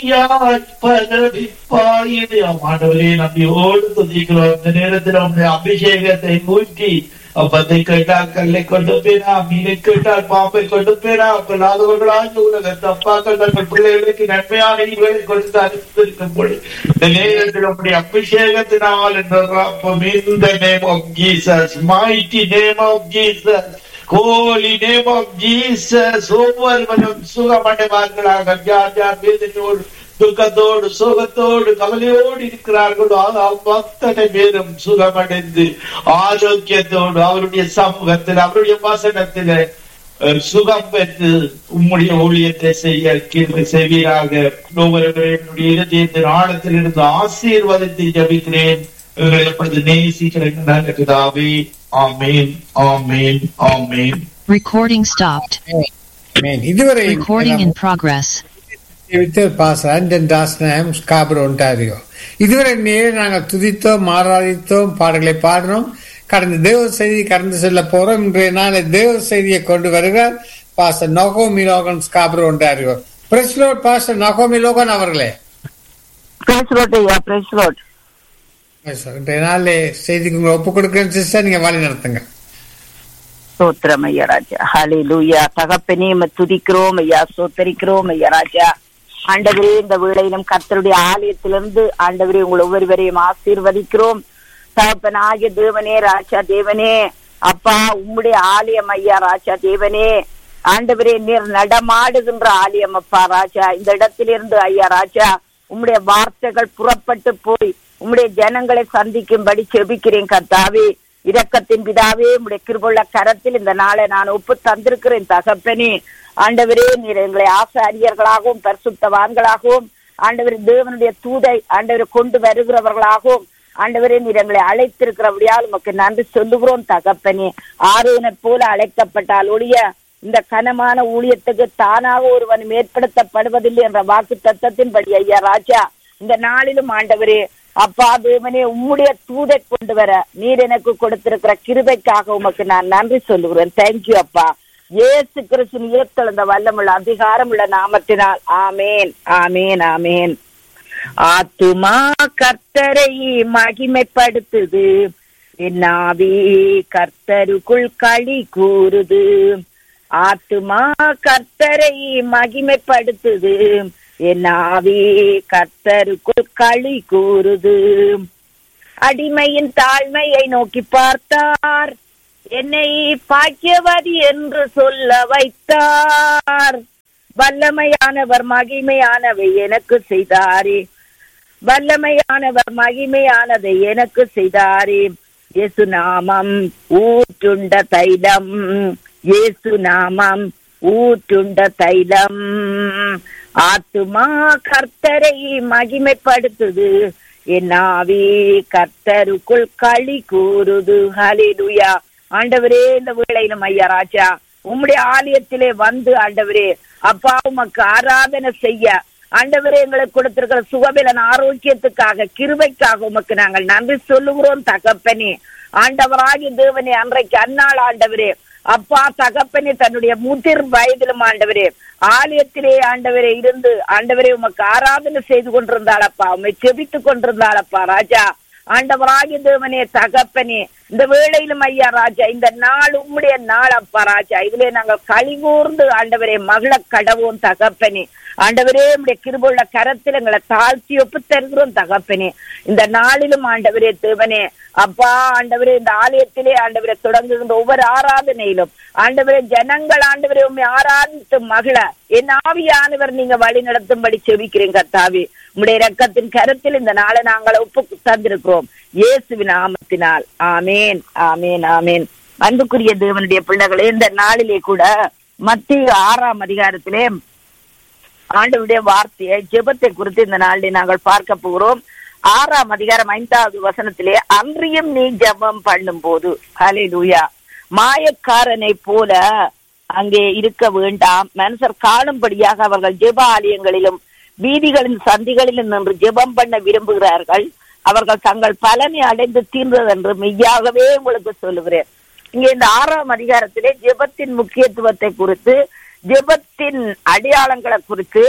பரவிப்பாயுது ஆண்டவரே நம்பியோடு துதிக்கிறோம் இந்த நேரத்தில் உங்களுடைய அபிஷேகத்தை ஊற்றி அப்பத்தை கேட்டால் கல்லை கொண்டு போயினா மீனை கேட்டால் பாம்பை கொண்டு போயினா அப்பலாதவர்களாக உலகத்தை அப்பாக்கள் தங்கள் பிள்ளைகளுக்கு நன்மையான ஈவுகளை கொடுத்து அனுப்பியிருக்கும் பொழுது இந்த நேரத்தில் உங்களுடைய அபிஷேகத்தினால் அப்பம் இந்த name of Jesus mighty name of Jesus Holy name of Jesus ஒவ்வொருவரும் சுகமடைவார்களாக யார் யார் வேதனையோடு துக்கத்தோடு சுகத்தோடு கவலையோடு இருக்கிறார்களோ ஆனால் அத்தனை பேரும் சுகமடைந்து ஆரோக்கியத்தோடு அவருடைய சமூகத்தில் அவருடைய வசனத்தில் அஹ், சுகம் பெற்று உம்முடைய ஊழியத்தை செய்ய கிருபை செய்வீராக ஒவ்வொருவருடைய இருதயத்தின் ஆழத்தில் இருந்து ஆசீர்வாதத்தை ஜபிக்கிறேன் எங்களை எப்பொழுது நேசிக்கிறேன் நல்ல பிதாவே ஆமேன் ஆமேன் ஆமேன் Recording stopped. Amen. இதுவரை Recording in progress. வித்தர் பாஸ் ஆண்டன் டாஸ்னாம் ஸ்காபர் ஒன்டாரியோ இதுவரை நேரே நாங்கள் துதித்தோம் ஆராதித்தோம் பாடல்களை பாடினோம் கடந்த தேவ செய்தி கடந்து செல்ல போறோம் இன்றைய நாளை தேவ செய்தியை கொண்டு வருகிறார் பாஸ்டர் நகோமி லோகன் ஸ்காபர் ஒன்டாரியோ பிரஸ்லோட் பாஸ்டர் நகோமி லோகன் அவர்களே பிரைஸ் ரோட் ஐயா பிரைஸ் ரோட் Yes, sir. இன்றைய நாளிலே செய்திக்கு உங்களை ஒப்புக் கொடுக்கிறேன் சிஸ்டர் நீங்க வழி நடத்துங்க சோத்திரம் ஐயா ராஜா ஹாலே லூயா தகப்பனே உம்மை துதிக்கிறோம் ஐயா சோத்தரிக்கிறோம் ஐயா ராஜா ஆண்டவரே இந்த வேளையிலும் கர்த்தருடைய ஆலயத்திலிருந்து ஆண்டவரே உங்கள் ஒவ்வொருவரையும் ஆசீர்வதிக்கிறோம் தகப்பனாகிய தேவனே ராஜா தேவனே அப்பா உம்முடைய ஆலயம் ஐயா ராஜா தேவனே ஆண்டவரே நீர் நடமாடுகின்ற ஆலயம் அப்பா ராஜா இந்த இடத்திலிருந்து ஐயா ராஜா உம்முடைய வார்த்தைகள் புறப்பட்டு போய் உம்முடைய ஜனங்களை சந்திக்கும்படி செபிக்கிறேன் கர்த்தாவே இரக்கத்தின் பிதாவே உம்முடைய கிருபுள்ள கரத்தில் இந்த நாளை நான் ஒப்பு தந்திருக்கிறேன் தகப்பனே ஆண்டவரே நீர் எங்களை ஆசாரியர்களாகவும் பரிசுத்தவான்களாகவும் ஆண்டவர் தேவனுடைய தூதை ஆண்டவரை கொண்டு வருகிறவர்களாகவும் ஆண்டவரே நீர் எங்களை அழைத்திருக்கிறபடியால் உமக்கு நன்றி சொல்லுகிறோம் தகப்பனே ஆரோனை போல அழைக்கப்பட்டால் ஒழிய இந்த கனமான ஊழியத்துக்கு தானாக ஒருவன் ஏற்படுத்தப்படுவதில்லை என்ற வாக்கு தத்தத்தின்படி ஐயா ராஜா இந்த நாளிலும் ஆண்டவரே அப்பா தேவனே உம்முடைய தூதை கொண்டு வர நீர் எனக்கு கொடுத்திருக்கிற கிருபைக்காக உமக்கு நான் நன்றி சொல்லுகிறேன் தேங்க்யூ அப்பா இயேசு கிறிஸ்துவின் உயர்த்தெழுந்த வல்லமுள்ள அதிகாரமுள்ள நாமத்தினால் ஆமேன் ஆமேன் ஆமேன் ஆத்துமா கர்த்தரை மகிமைப்படுத்துது என்னாவே கர்த்தருக்குள் களி கூறுது ஆத்துமா கர்த்தரை மகிமைப்படுத்துது என்னாவே கர்த்தருக்குள் களி கூறுது அடிமையின் தாழ்மையை நோக்கி பார்த்தார் என்னை பாக்கியவதி என்று சொல்ல வைத்தார் வல்லமையானவர் மகிமையானவை எனக்கு செய்தாரே வல்லமையானவர் மகிமையானதை எனக்கு செய்தாரே இயேசு நாமம் ஊற்றுண்ட தைலம் இயேசு நாமம் ஊற்றுண்ட தைலம் ஆத்துமா கர்த்தரை மகிமைப்படுத்துது என் ஆவி கர்த்தருக்குள் களி கூறுது ஹalleluya ஆண்டவரே இந்த வேளையிலும் ஐயா ராஜா உம்முடைய ஆலயத்திலே வந்து ஆண்டவரே அப்பா உமக்கு ஆராதனை செய்ய ஆண்டவரே எங்களுக்கு கொடுத்திருக்கிற சுகபலன் ஆரோக்கியத்துக்காக கிருபைக்காக உமக்கு நாங்கள் நன்றி சொல்லுகிறோம் தகப்பனே ஆண்டவராகிய தேவனே அன்றைக்கு அந்நாள் ஆண்டவரே அப்பா தகப்பனே தன்னுடைய முதிர் வயதிலும் ஆண்டவரே ஆலயத்திலே ஆண்டவரே இருந்து ஆண்டவரே உமக்கு ஆராதனை செய்து கொண்டிருந்தாளப்பா உண்மை செபித்துக் கொண்டிருந்தாளப்பா ராஜா ஆண்டவராகிய தேவனே தகப்பனே இந்த வேளையிலும் ஐயா ராஜா இந்த நாள் உம்முடைய நாள் அப்பா ராஜா இதிலே நாங்கள் கழிகூர்ந்து ஆண்டவரே மகள கடவோம் தகப்பனே ஆண்டவரே உடைய கிருபுள்ள கரத்தில் எங்களை தாழ்த்தி ஒப்பு தருகிறோம் தகப்பனே இந்த நாளிலும் ஆண்டவரே தேவனே அப்பா ஆண்டவரே இந்த ஆலயத்திலே ஆண்டவரை தொடங்குகின்ற ஒவ்வொரு ஆராதனையிலும் ஆண்டவரே ஜனங்கள் ஆண்டவரே உண்மை ஆராதித்து மகள என் ஆவியானவர் நீங்க வழி நடத்தும்படி செபிக்கிறேன் கர்த்தாவே உம்முடைய இரக்கத்தின் கருத்தில் இந்த நாளை நாங்கள் ஒப்பு தந்திருக்கிறோம் இயேசுவின் நாமத்தினால் ஆமேன் ஆமேன் ஆமேன் அன்புக்குரிய தேவனுடைய பிள்ளைகளே இந்த நாளிலே கூட மத்திய ஆறாம் அதிகாரத்திலே ஆண்டவருடைய வார்த்தையை ஜெபத்தை குறித்து இந்த நாளில் நாங்கள் பார்க்க போகிறோம் ஆறாம் அதிகாரம் ஐந்தாவது வசனத்திலே அன்றியும் நீ ஜெபம் பண்ணும் போது ஹலே லூயா மாயக்காரனை போல அங்கே இருக்க வேண்டாம் மனுஷர் காணும்படியாக அவர்கள் ஜெப ஆலயங்களிலும் வீதிகளின் சந்திகளிலும் நின்று ஜெபம் பண்ண விரும்புகிறார்கள் அவர்கள் தங்கள் பலனை அடைந்து தீர்ந்தது என்று மெய்யாகவே உங்களுக்கு சொல்லுகிறேன் இங்கே இந்த ஆறாம் அதிகாரத்திலே ஜெபத்தின் முக்கியத்துவத்தை குறித்து ஜெபத்தின் அடையாளங்களை குறித்து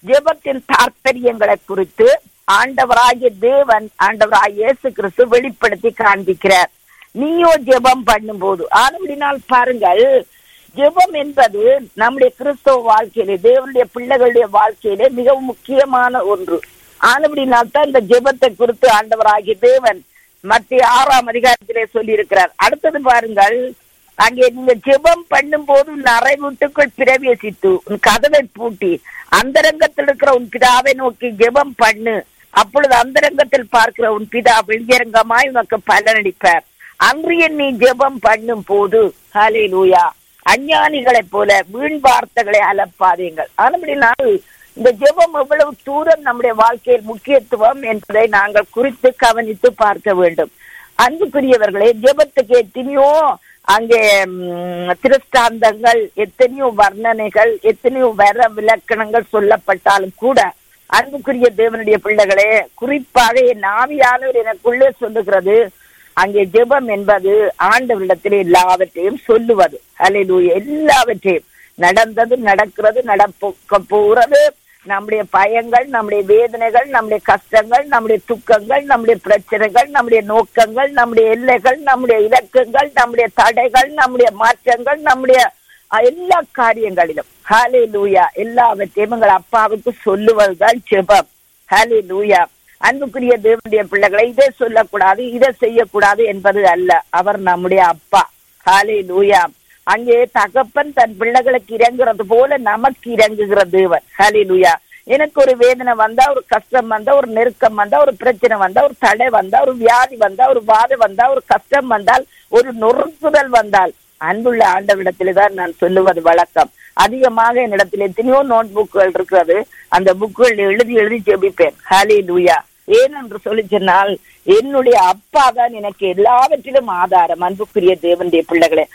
ஜெபத்தின் தாற்பயங்களை குறித்து ஆண்டவராகிய தேவன் ஆண்டவராகிய இயேசு கிறிஸ்து வெளிப்படுத்தி காண்பிக்கிறார் நீயோ ஜெபம் பண்ணும்போது ஆனபடினால் பாருங்கள் ஜெபம் என்பது நம்முடைய கிறிஸ்தவ வாழ்க்கையிலே தேவனுடைய பிள்ளைகளுடைய வாழ்க்கையிலே மிகவும் முக்கியமான ஒன்று ஆனபடினால் தான் இந்த ஜெபத்தை குறித்து ஆண்டவராகிய தேவன் மத்திய ஆறாம் அதிகாரத்திலே சொல்லி இருக்கிறார் அடுத்தது பாருங்கள் அங்கே நீங்க ஜெபம் பண்ணும் போது உன் அறை வீட்டுக்குள் பிரவேசித்து உன் கதவை பூட்டி அந்தரங்கத்தில் இருக்கிற உன் பிதாவை நோக்கி ஜெபம் பண்ணு அப்பொழுது அந்தரங்கத்தில் பார்க்கிற உன் பிதா வெளியரங்கமாய் உனக்கு பலனளிப்பார் அன்றிய நீ ஜெபம் பண்ணும் போது ஹலே லூயா அஞ்ஞானிகளைப் போல வீண் வார்த்தைகளை அலப்பாதீங்கள் ஆனபடினால் இந்த ஜெபம் எவ்வளவு தூரம் நம்முடைய வாழ்க்கையில் முக்கியத்துவம் என்பதை நாங்கள் குறித்து கவனித்து பார்க்க வேண்டும் அன்புக்குரியவர்களே ஜெபத்துக்கு எத்தனையோ அங்கே ம், திருஷ்டாந்தங்கள் எத்தனையோ வர்ணனைகள் எத்தனையோ வர விலக்கணங்கள் சொல்லப்பட்டாலும் கூட அன்புக்குரிய தேவனுடைய பிள்ளைகளே குறிப்பாக என் ஆவியானவர் எனக்குள்ளே சொல்லுகிறது அங்கே ஜெபம் என்பது ஆண்டவரிடத்தில் எல்லாவற்றையும் சொல்லுவது அல்லேலூயா எல்லாவற்றையும் நடந்தது நடக்கிறது நடக்க போகிறது நம்முடைய பயங்கள் நம்முடைய வேதனைகள் நம்முடைய கஷ்டங்கள் நம்முடைய துக்கங்கள் நம்முடைய பிரச்சனைகள் நம்முடைய நோக்கங்கள் நம்முடைய எல்லைகள் நம்முடைய இலக்கங்கள் நம்முடைய தடைகள் நம்முடைய மாற்றங்கள் நம்முடைய அஹ், எல்லா காரியங்களிலும் ஹாலே லூயா எல்லாவற்றையும் எங்கள் அப்பாவுக்கு சொல்லுவதுதான் ஜெபம் ஹாலே லூயா அன்புக்குரிய தேவனுடைய பிள்ளைகளை இதை சொல்லக்கூடாது இதை செய்யக்கூடாது என்பது அல்ல அவர் நம்முடைய அப்பா ஹாலே லூயா அங்கே தகப்பன் தன் பிள்ளைகளுக்கு இறங்குறது போல நமக்கு இறங்குகிற தேவன் ஹாலே லூயா எனக்கு ஒரு வேதனை வந்தா ஒரு கஷ்டம் வந்தா ஒரு நெருக்கம் வந்தா ஒரு பிரச்சனை வந்தா ஒரு தடை வந்தா ஒரு வியாதி வந்தா ஒரு வாதை வந்தா ஒரு கஷ்டம் வந்தால் ஒரு நொறுக்குதல் வந்தால் அன்புள்ள ஆண்டவிடத்திலே தான் நான் சொல்லுவது வழக்கம் அதிகமாக என்னிடத்தில் எத்தனையோ நோட் புக்குகள் இருக்கிறது அந்த புக்குகள் எழுதி எழுதி ஜெபிப்பேன் ஹாலே லூயா ஏனென்று சொல்லி சொன்னால் என்னுடைய அப்பா தான் எனக்கு எல்லாவற்றிலும் ஆதாரம் அன்புக்குரிய தேவனுடைய பிள்ளைகளே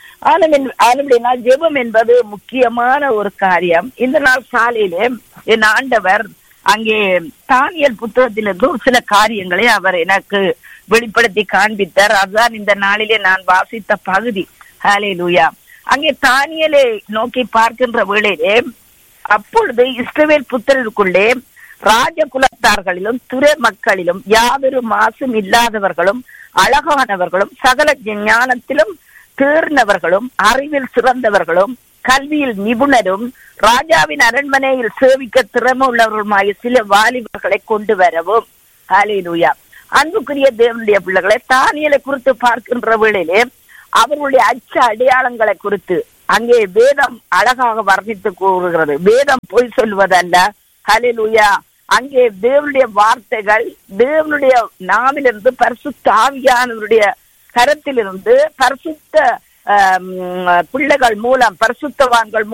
ஆனபடினா ஜெபம் என்பது முக்கியமான ஒரு காரியம் இந்த நாள் காலையிலே என் ஆண்டவர் அங்கே தானியல் புத்தகத்திலிருந்து ஒரு சில காரியங்களை அவர் எனக்கு வெளிப்படுத்தி காண்பித்தார் அதுதான் இந்த நாளிலே நான் வாசித்த பகுதி ஹாலே லூயா அங்கே தானியலை நோக்கி பார்க்கின்ற வேளையிலே அப்பொழுது இஸ்ரவேல் புத்திரருக்குள்ளே ராஜ குலத்தார்களிலும் துறை மக்களிலும் யாதொரு மாசும் இல்லாதவர்களும் அழகானவர்களும் சகல ஞானத்திலும் தேர்ந்தவர்களும் அறிவில் சிறந்தவர்களும் கல்வியில் நிபுணரும் ராஜாவின் அரண்மனையில் சேவிக்க திறமை உள்ளவர்களுமாய சில வாலிபர்களை கொண்டு வரவும் ஹalleluya அன்புக்குரிய தேவனுடைய பிள்ளைகளை தானியலை குறித்து பார்க்கின்ற வேளையிலே அவர்களுடைய அச்ச அடையாளங்களை குறித்து அங்கே வேதம் அழகாக வர்ணித்து கூறுகிறது வேதம் பொய் சொல்வதல்ல ஹalleluya அங்கே தேவனுடைய வார்த்தைகள் தேவனுடைய நாவிலிருந்து பரிசுத்த ஆவியானவருடைய கரத்திலிருந்து பரிசுத்த ஆம், பிள்ளைகள் மூலம் பரிசுத்தவான்கள்